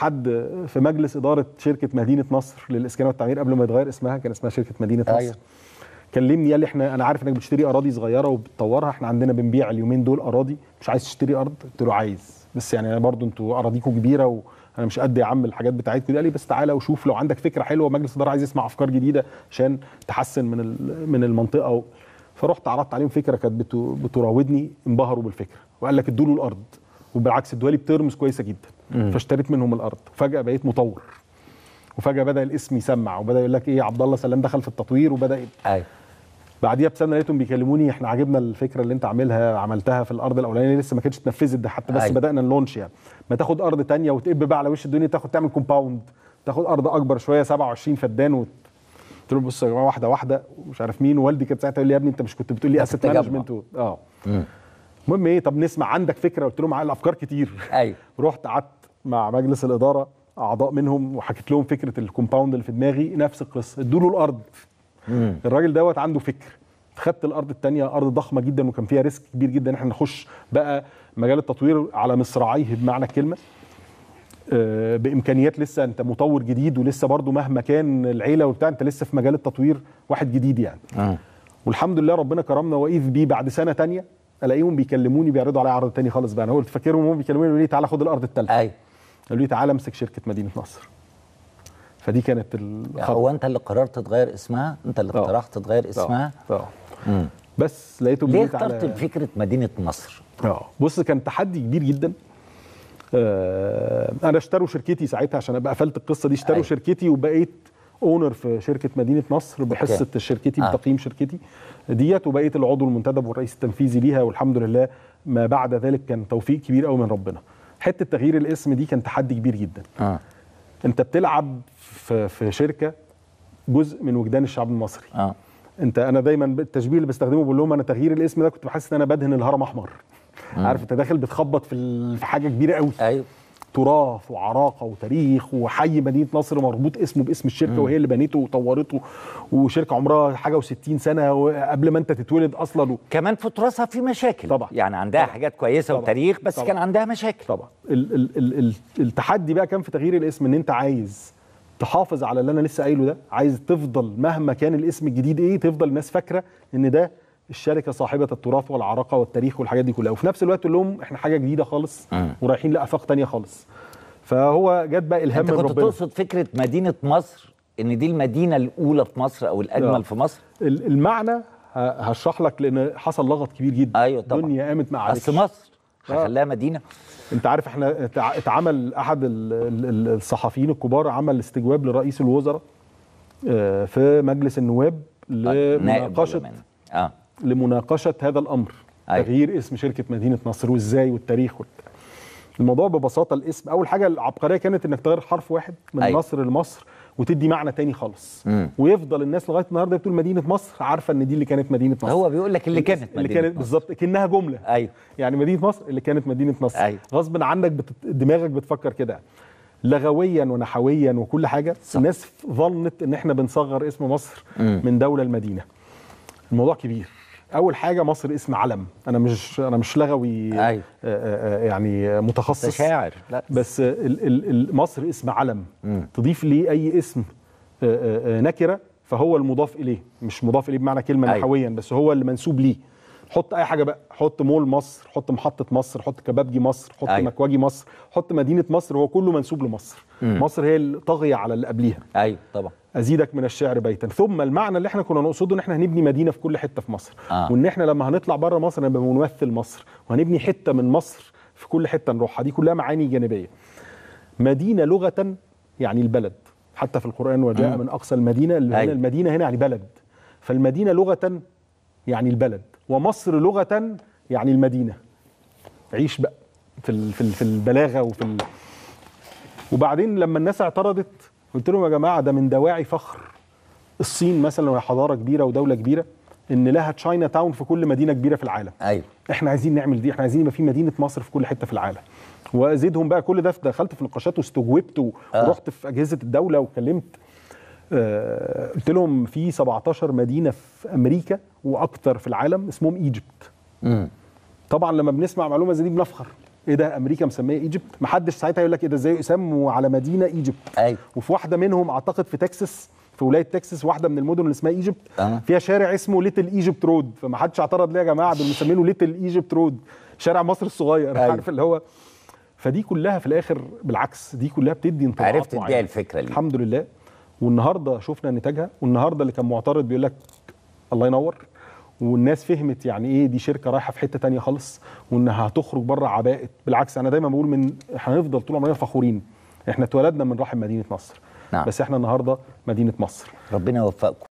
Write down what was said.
حد في مجلس اداره شركه مدينه نصر للاسكان والتعمير قبل ما يتغير اسمها كان اسمها شركه مدينه نصر أيوة. كلمني قال لي احنا انا عارف انك بتشتري اراضي صغيره وبتطورها احنا عندنا بنبيع اليومين دول اراضي مش عايز تشتري ارض قلت له عايز بس يعني انا برضو انتوا اراضيكم كبيره وانا مش قد يا عم الحاجات بتاعتكم دي قال لي بس تعالى وشوف لو عندك فكره حلوه مجلس الاداره عايز يسمع افكار جديده عشان تحسن من ال- من المنطقه و... فرحت عرضت عليهم فكره كانت بتو- بتراودني انبهروا بالفكره وقال لك ادوا له الارض وبالعكس ادوها لي بترمز كويسه جدا فاشتريت منهم الارض وفجاه بقيت مطور وفجاه بدا الاسم يسمع وبدا يقول لك ايه عبد الله سلام دخل في التطوير وبدا ايوه بعديها بسنه لقيتهم بيكلموني احنا عجبنا الفكره اللي انت عاملها عملتها في الارض الاولانيه لسه ما كانتش اتنفذت ده حتى بس أيوة. بدانا نلونش يعني ما تاخد ارض تانية وتقب بقى على وش الدنيا تاخد تعمل كومباوند تاخد ارض اكبر شويه 27 فدان وت... قلت له بص يا جماعه واحده واحده ومش عارف مين والدي كان ساعتها يقول لي يا ابني انت مش كنت بتقول لي ده اسيت التجمع. مانجمنت و... اه المهم ايه طب نسمع عندك فكره قلت له معايا الافكار كتير ايوه رحت قعدت مع مجلس الاداره اعضاء منهم وحكيت لهم فكره الكومباوند اللي في دماغي نفس القصه ادوا له الارض الراجل دوت عنده فكر خدت الارض الثانيه ارض ضخمه جدا وكان فيها ريسك كبير جدا ان احنا نخش بقى مجال التطوير على مصراعيه بمعنى الكلمه آه، بامكانيات لسه انت مطور جديد ولسه برضو مهما كان العيله وبتاع انت لسه في مجال التطوير واحد جديد يعني مم. والحمد لله ربنا كرمنا واذ بيه بعد سنه تانية الاقيهم بيكلموني بيعرضوا عليا عرض تاني خالص بقى انا قلت فاكرهم هم بيكلموني يقولوا لي تعالى خد الارض الثالثه ايوه قالوا لي تعالى امسك شركه مدينه نصر فدي كانت يعني الخطوه هو انت اللي قررت تغير اسمها انت اللي آه. اقترحت تغير اسمها اه مم. بس لقيته ليه بيقول لي اخترت تعالى- فكره مدينه نصر اه بص كان تحدي كبير جدا آه انا اشتروا شركتي ساعتها عشان ابقى قفلت القصه دي اشتروا أيوة. شركتي وبقيت اونر في شركه مدينه نصر بحصه أوكي. شركتي آه. بتقييم شركتي ديت وبقيت العضو المنتدب والرئيس التنفيذي ليها والحمد لله ما بعد ذلك كان توفيق كبير قوي من ربنا حته تغيير الاسم دي كان تحدي كبير جدا اه انت بتلعب في في شركه جزء من وجدان الشعب المصري اه انت انا دايما التشبيه اللي بستخدمه بقول لهم انا تغيير الاسم ده كنت بحس ان انا بدهن الهرم احمر عارف انت داخل بتخبط في ال- في حاجه كبيره قوي ايوه تراث وعراقه وتاريخ وحي مدينه نصر مربوط اسمه باسم الشركه وهي اللي بنيته وطورته وشركه عمرها حاجه و60 سنه قبل ما انت تتولد اصلا و... كمان في تراثها في مشاكل طبعا. يعني عندها طبعا. حاجات كويسه طبعا. وتاريخ بس طبعا. كان عندها مشاكل طبعا ال ال ال ال التحدي بقى كان في تغيير الاسم ان انت عايز تحافظ على اللي انا لسه قايله ده عايز تفضل مهما كان الاسم الجديد ايه تفضل الناس فاكره ان ده الشركه صاحبه التراث والعراقه والتاريخ والحاجات دي كلها وفي نفس الوقت تقول لهم احنا حاجه جديده خالص مم. ورايحين لافاق تانية خالص فهو جت بقى الهام انت من كنت ربنا تقصد فكره مدينه مصر ان دي المدينه الاولى في مصر او الاجمل آه. في مصر ال- المعنى ه- هشرح لك لان حصل لغط كبير جدا ايوه طبعا الدنيا قامت مع اصل مصر آه. هخليها مدينه انت عارف احنا اتع- اتعمل احد ال- ال- ال- الصحفيين الكبار عمل استجواب لرئيس الوزراء آه، في مجلس النواب نائب لمناقشه برلمان. اه لمناقشه هذا الامر أيوة. تغيير اسم شركه مدينه نصر وازاي والتاريخ والبتاع. الموضوع ببساطه الاسم اول حاجه العبقريه كانت انك تغير حرف واحد من أيوة. نصر لمصر وتدي معنى تاني خالص مم. ويفضل الناس لغايه النهارده بتقول مدينه مصر عارفه ان دي اللي كانت مدينه مصر هو بيقول لك اللي كانت اللي مدينة كانت مصر. بالظبط كانها جمله ايوه يعني مدينه مصر اللي كانت مدينه نصر أيوة. غصب عنك بت... دماغك بتفكر كده لغويا ونحويا وكل حاجه صح. الناس ظنت ان احنا بنصغر اسم مصر مم. من دوله المدينه الموضوع كبير اول حاجه مصر اسم علم انا مش انا مش لغوي أيوة. آه، آه، آه، يعني متخصص أنت شاعر لا بس ال- ال- ال- مصر اسم علم مم. تضيف ليه اي اسم آه، آه، آه، نكره فهو المضاف اليه مش مضاف اليه بمعنى كلمه أيوة. نحويا بس هو اللي منسوب ليه حط اي حاجه بقى حط مول مصر حط محطه مصر حط كبابجي مصر حط أيوة. أيوة. مكواجي مصر حط مدينه مصر هو كله منسوب لمصر مم. مصر هي الطاغيه على اللي قبليها ايوه طبعا ازيدك من الشعر بيتا ثم المعنى اللي احنا كنا نقصده ان احنا هنبني مدينه في كل حته في مصر آه. وان احنا لما هنطلع بره مصر نبقى بنمثل مصر وهنبني حته من مصر في كل حته نروحها دي كلها معاني جانبيه مدينه لغه يعني البلد حتى في القران وجاء من اقصى المدينه اللي هنا أيوة. المدينه هنا يعني بلد فالمدينه لغه يعني البلد ومصر لغه يعني المدينه عيش بقى في ال- في ال- في البلاغه وفي ال... وبعدين لما الناس اعترضت قلت لهم يا جماعه ده من دواعي فخر الصين مثلا وهي حضاره كبيره ودوله كبيره ان لها تشاينا تاون في كل مدينه كبيره في العالم ايوه احنا عايزين نعمل دي احنا عايزين يبقى في مدينه مصر في كل حته في العالم وازيدهم بقى كل ده دخلت في نقاشات واستجوبت و- آه. ورحت في اجهزه الدوله وكلمت آه قلت لهم في 17 مدينه في امريكا واكثر في العالم اسمهم ايجيبت امم طبعا لما بنسمع معلومه زي دي بنفخر ايه ده امريكا مسميه ايجيبت ما حدش ساعتها يقول لك ايه ده ازاي يسموا على مدينه ايجيبت ايوه وفي واحده منهم اعتقد في تكساس في ولايه تكساس واحده من المدن اللي اسمها ايجيبت أه. فيها شارع اسمه ليتل ايجيبت رود فما حدش اعترض ليه يا جماعه دول مسمينه ليتل ايجيبت رود شارع مصر الصغير أيوة. عارف اللي هو فدي كلها في الاخر بالعكس دي كلها بتدي انطباعات عرفت تبيع معينة. الفكرة ليه. الحمد لله والنهارده شفنا نتاجها والنهارده اللي كان معترض بيقول لك الله ينور والناس فهمت يعني ايه دي شركه رايحه في حته تانية خالص وانها هتخرج بره عباءه بالعكس انا دايما بقول من هنفضل طول عمرنا فخورين احنا اتولدنا من رحم مدينه نصر نعم. بس احنا النهارده مدينه مصر ربنا يوفقكم